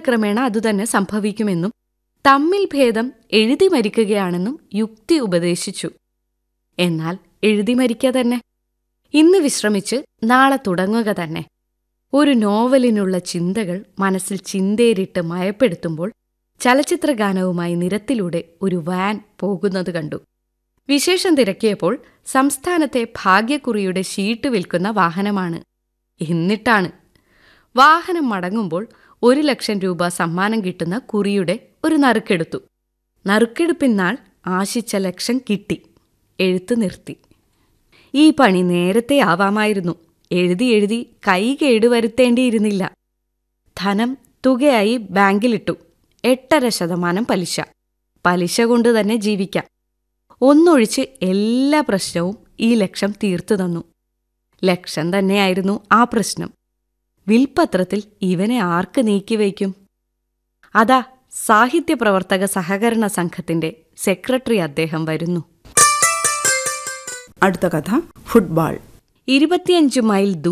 കാലക്രമേണ അതുതന്നെ സംഭവിക്കുമെന്നും തമ്മിൽ ഭേദം എഴുതി മരിക്കുകയാണെന്നും യുക്തി ഉപദേശിച്ചു എന്നാൽ എഴുതി മരിക്കുക തന്നെ ഇന്ന് വിശ്രമിച്ച് നാളെ തുടങ്ങുക തന്നെ ഒരു നോവലിനുള്ള ചിന്തകൾ മനസ്സിൽ ചിന്തേരിട്ട് മയപ്പെടുത്തുമ്പോൾ ചലച്ചിത്രഗാനവുമായി നിരത്തിലൂടെ ഒരു വാൻ പോകുന്നത് കണ്ടു വിശേഷം തിരക്കിയപ്പോൾ സംസ്ഥാനത്തെ ഭാഗ്യക്കുറിയുടെ ഷീട്ട് വിൽക്കുന്ന വാഹനമാണ് എന്നിട്ടാണ് വാഹനം മടങ്ങുമ്പോൾ ഒരു ലക്ഷം രൂപ സമ്മാനം കിട്ടുന്ന കുറിയുടെ ഒരു നറുക്കെടുത്തു നറുക്കെടുപ്പിനാൾ ആശിച്ച ലക്ഷം കിട്ടി എഴുത്ത് നിർത്തി ഈ പണി നേരത്തെ ആവാമായിരുന്നു എഴുതി എഴുതി കൈ കേടുവരുത്തേണ്ടിയിരുന്നില്ല ധനം തുകയായി ബാങ്കിലിട്ടു എട്ടര ശതമാനം പലിശ പലിശ കൊണ്ട് തന്നെ ജീവിക്കാം ഒന്നൊഴിച്ച് എല്ലാ പ്രശ്നവും ഈ ലക്ഷം തീർത്തു തന്നു ലക്ഷം തന്നെയായിരുന്നു ആ പ്രശ്നം വിൽപത്രത്തിൽ ഇവനെ ആർക്ക് നീക്കിവയ്ക്കും അതാ സാഹിത്യപ്രവർത്തക സഹകരണ സംഘത്തിന്റെ സെക്രട്ടറി അദ്ദേഹം വരുന്നു അടുത്ത കഥ ഫുട്ബോൾ ഇരുപത്തിയഞ്ച് മൈൽ